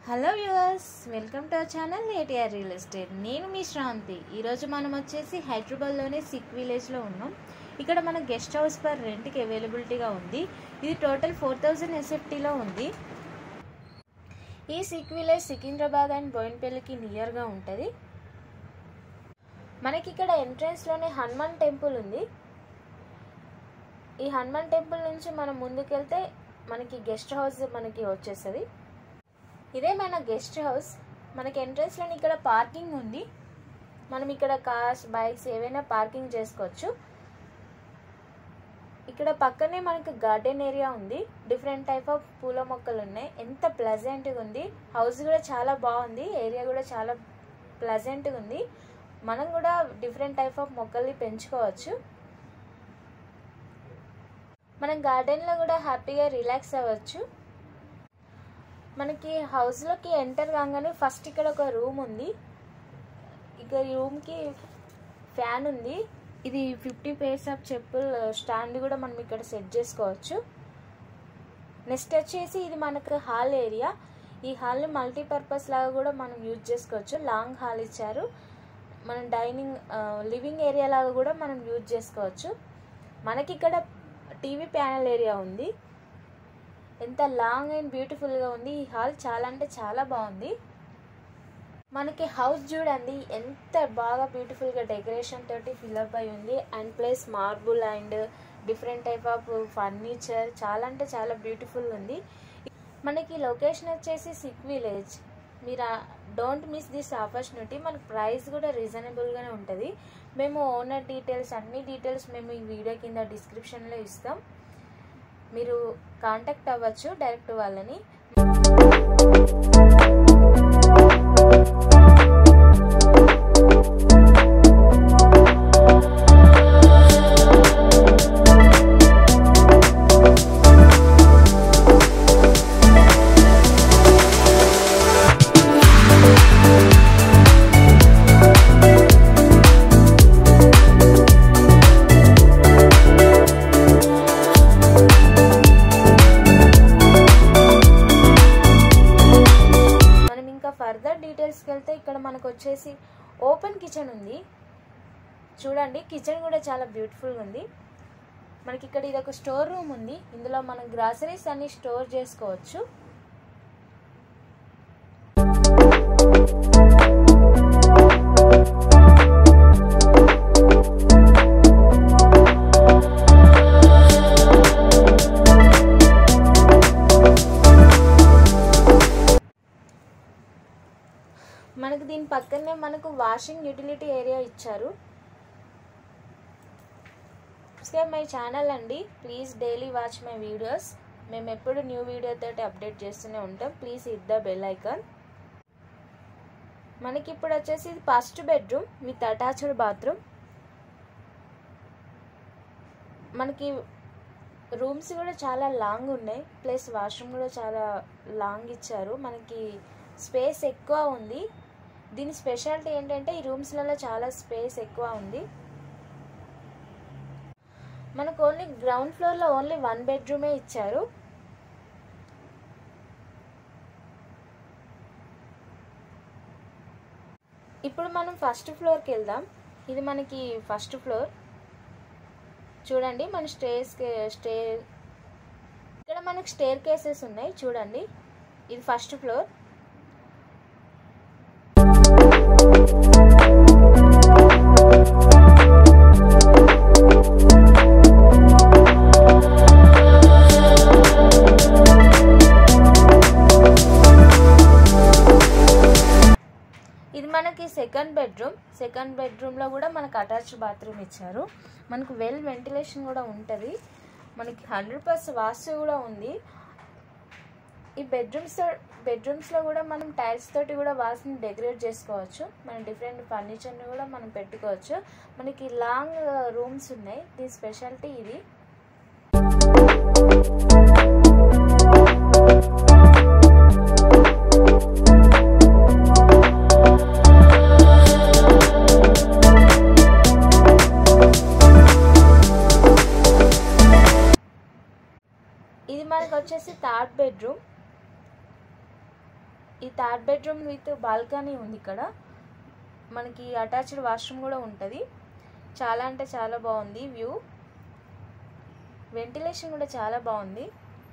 hello viewers welcome to our channel ATR real estate నేను మీ శ్రాంతి ఈరోజు మనం వచ్చేసి హైదరాబాద్లోనే సిక్ విలేజ్లో ఉన్నాం ఇక్కడ మన గెస్ట్ హౌస్ పర్ రెంట్కి అవైలబిలిటీగా ఉంది ఇది టోటల్ ఫోర్ థౌజండ్ ఎస్ఎఫ్టీలో ఉంది ఈ సిక్ విలేజ్ సికింద్రాబాద్ అండ్ బోయిన్పల్లికి నియర్గా ఉంటుంది మనకి ఇక్కడ ఎంట్రన్స్లోనే హనుమాన్ టెంపుల్ ఉంది ఈ హనుమాన్ టెంపుల్ నుంచి మనం ముందుకెళ్తే మనకి గెస్ట్ హౌస్ మనకి వచ్చేస్తుంది ఇదే మన గెస్ట్ హౌస్ మనకి ఎంట్రన్స్లో ఇక్కడ పార్కింగ్ ఉంది మనం ఇక్కడ కార్స్ బైక్స్ ఏవైనా పార్కింగ్ చేసుకోవచ్చు ఇక్కడ పక్కనే మనకు గార్డెన్ ఏరియా ఉంది డిఫరెంట్ టైప్ ఆఫ్ పూల మొక్కలు ఉన్నాయి ఎంత ప్లెజెంట్గా ఉంది హౌస్ కూడా చాలా బాగుంది ఏరియా కూడా చాలా ప్లెజెంట్గా ఉంది మనం కూడా డిఫరెంట్ టైప్ ఆఫ్ మొక్కల్ని పెంచుకోవచ్చు మనం గార్డెన్లో కూడా హ్యాపీగా రిలాక్స్ అవ్వచ్చు మనకి హౌస్లోకి ఎంటర్ కాగానే ఫస్ట్ ఇక్కడ ఒక రూమ్ ఉంది ఇక ఈ రూమ్కి ఫ్యాన్ ఉంది ఇది ఫిఫ్టీ పేర్స్ ఆఫ్ చెప్పుల్ స్టాండ్ కూడా మనం ఇక్కడ సెట్ చేసుకోవచ్చు నెక్స్ట్ వచ్చేసి ఇది మనకు హాల్ ఏరియా ఈ హాల్ని మల్టీపర్పస్ లాగా కూడా మనం యూజ్ చేసుకోవచ్చు లాంగ్ హాల్ ఇచ్చారు మనం డైనింగ్ లివింగ్ ఏరియా లాగా కూడా మనం యూజ్ చేసుకోవచ్చు మనకి ఇక్కడ టీవీ ప్యానల్ ఏరియా ఉంది ఎంత లాంగ్ అండ్ బ్యూటిఫుల్గా ఉంది ఈ హాల్ చాలా అంటే చాలా బాగుంది మనకి హౌస్ చూడండి ఎంత బాగా బ్యూటిఫుల్గా డెకరేషన్ తోటి ఫిల్అప్ అయి ఉంది and plus marble and different type of furniture చాలా అంటే చాలా బ్యూటిఫుల్ ఉంది మనకి లొకేషన్ వచ్చేసి సిక్ విలేజ్ మీరు డోంట్ మిస్ దిస్ ఆపర్చునిటీ మనకి ప్రైస్ కూడా రీజనబుల్గానే ఉంటుంది మేము ఓనర్ డీటెయిల్స్ అన్ని డీటెయిల్స్ మేము ఈ వీడియో కింద డిస్క్రిప్షన్లో ఇస్తాం మీరు కాంటాక్ట్ అవ్వచ్చు డైరెక్ట్ వాళ్ళని మనం ఇంకా ఫర్దర్ డీటెయిల్స్కి వెళ్తే ఇక్కడ మనకు వచ్చేసి ఓపెన్ కిచెన్ ఉంది చూడండి కిచెన్ కూడా చాలా బ్యూటిఫుల్గా ఉంది మనకి ఇక్కడ ఇది ఒక స్టోర్ రూమ్ ఉంది ఇందులో మనం గ్రాసరీస్ అన్ని స్టోర్ చేసుకోవచ్చు మనకు దీని పక్కనే మనకు వాషింగ్ యూటిలిటీ ఏరియా ఇచ్చారు సబ్స్క్రైబ్ మై ఛానల్ అండి please daily watch my videos మేము ఎప్పుడు న్యూ వీడియో తోటి అప్డేట్ చేస్తూనే ఉంటాం please hit the bell icon మనకి ఇప్పుడు వచ్చేసి ఇది first bedroom with attached bathroom మనకి రూమ్స్ కూడా చాలా లాంగ్ ఉన్నాయి ప్లస్ వాష్రూమ్ కూడా చాలా లాంగ్ ఇచ్చారు మనకి స్పేస్ ఎక్కువ ఉంది దీని స్పెషాలిటీ ఏంటంటే ఈ రూమ్స్లలో చాలా స్పేస్ ఎక్కువ ఉంది మనకు ఓన్లీ గ్రౌండ్ ఫ్లోర్లో ఓన్లీ వన్ బెడ్రూమే ఇచ్చారు ఇప్పుడు మనం ఫస్ట్ ఫ్లోర్కి వెళ్దాం ఇది మనకి ఫస్ట్ ఫ్లోర్ చూడండి మన స్టేర్స్ స్టే ఇక్కడ మనకు స్టేర్ కేసెస్ ఉన్నాయి చూడండి ఇది ఫస్ట్ ఫ్లోర్ ఇది మనకి సెకండ్ బెడ్రూమ్ సెకండ్ బెడ్రూమ్లో కూడా మనకు అటాచ్డ్ బాత్రూమ్ ఇచ్చారు మనకు వెల్ వెంటిలేషన్ కూడా ఉంటుంది మనకి హండ్రెడ్ పర్సెంట్ వాస్తు కూడా ఉంది ఈ బెడ్రూమ్స్ బెడ్రూమ్స్లో కూడా మనం టైల్స్ తోటి కూడా వాల్స్ని డెకరేట్ చేసుకోవచ్చు మన డిఫరెంట్ ఫర్నిచర్ని కూడా మనం పెట్టుకోవచ్చు మనకి లాంగ్ రూమ్స్ ఉన్నాయి దీని స్పెషాలిటీ ఇది ఇది మనకు వచ్చేసి థర్డ్ బెడ్రూమ్ ఈ థర్డ్ బెడ్రూమ్ విత్ బాల్కనీ ఉంది ఇక్కడ మనకి అటాచ్డ్ వాష్రూమ్ కూడా ఉంటుంది చాలా అంటే చాలా బాగుంది వ్యూ వెంటిలేషన్ కూడా చాలా బాగుంది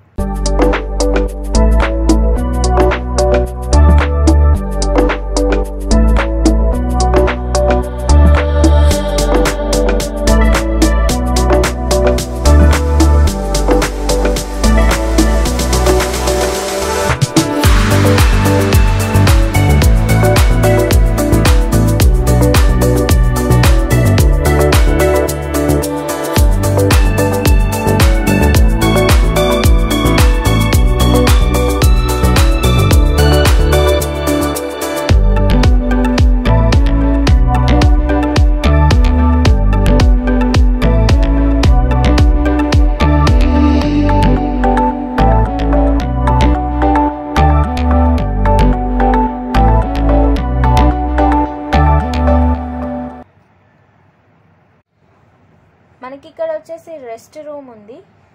మనకి ఇక్కడ వచ్చేసి రెస్ట్ రూమ్ ఉంది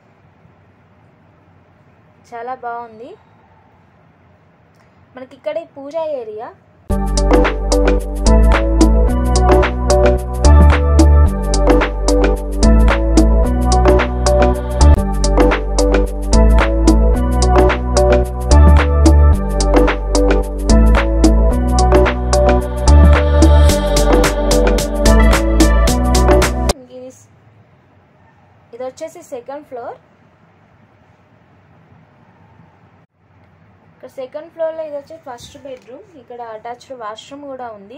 చాలా బాగుంది మనకి ఇక్కడ ఈ పూజా ఏరియా ఇది ఇది వచ్చేసి సెకండ్ ఫ్లోర్ ఇక్కడ సెకండ్ ఫ్లోర్లో ఇది వచ్చి ఫస్ట్ బెడ్రూమ్ ఇక్కడ అటాచ్డ్ వాష్రూమ్ కూడా ఉంది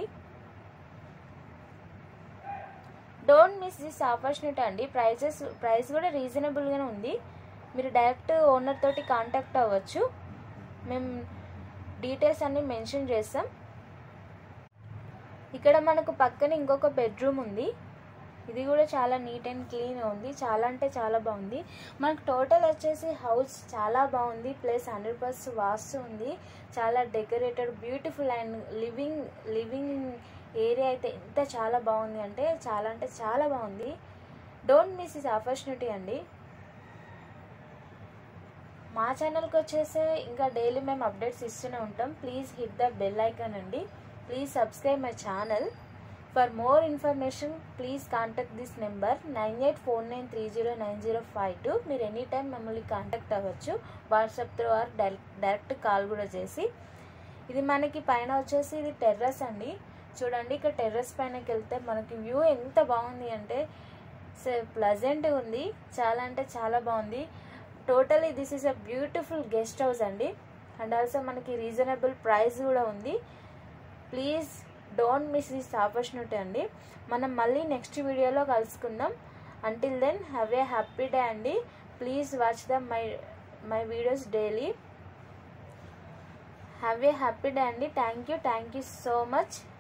డోంట్ మిస్ దిస్ ఆపర్చునిటీ అండి ప్రైజెస్ ప్రైస్ కూడా రీజనబుల్గానే ఉంది మీరు డైరెక్ట్ ఓనర్ తోటి కాంటాక్ట్ అవ్వచ్చు మేము డీటెయిల్స్ అన్నీ మెన్షన్ చేస్తాం ఇక్కడ మనకు పక్కన ఇంకొక బెడ్రూమ్ ఉంది ఇది కూడా చాలా నీట్ అండ్ క్లీన్ ఉంది చాలా అంటే చాలా బాగుంది మనకు టోటల్ వచ్చేసి హౌస్ చాలా బాగుంది ప్లస్ హండ్రెడ్ పర్సెంట్ వాస్తు ఉంది చాలా decorated beautiful and living living area అయితే ఎంత చాలా బాగుంది అంటే చాలా అంటే చాలా బాగుంది డోంట్ మిస్ ఇస్ ఆపర్చునిటీ అండి మా ఛానల్కి వచ్చేసి ఇంకా డైలీ మేము అప్డేట్స్ ఇస్తూనే ఉంటాం please hit the bell icon అండి please subscribe my channel for more information please contact this number nine eight four nine three zero nine zero five two మీరు ఎనీ టైం మమ్మల్ని కాంటాక్ట్ అవ్వచ్చు WhatsApp through or direct direct call కూడా చేసి ఇది మనకి పైన వచ్చేసి ఇది టెర్రస్ అండి చూడండి ఇక్కడ టెర్రస్ పైనకి వెళ్తే మనకి వ్యూ ఎంత బాగుంది అంటే ప్లజెంట్గా ఉంది చాలా అంటే చాలా బాగుంది totally this is a beautiful guest house అండి అండ్ ఆల్సో మనకి రీజనబుల్ ప్రైస్ కూడా ఉంది please don't miss this opportunity అండి మనం మళ్ళీ నెక్స్ట్ వీడియోలో కలుసుకుందాం until then have a happy day అండి please watch the my my videos daily have a happy day అండి thank you thank you so much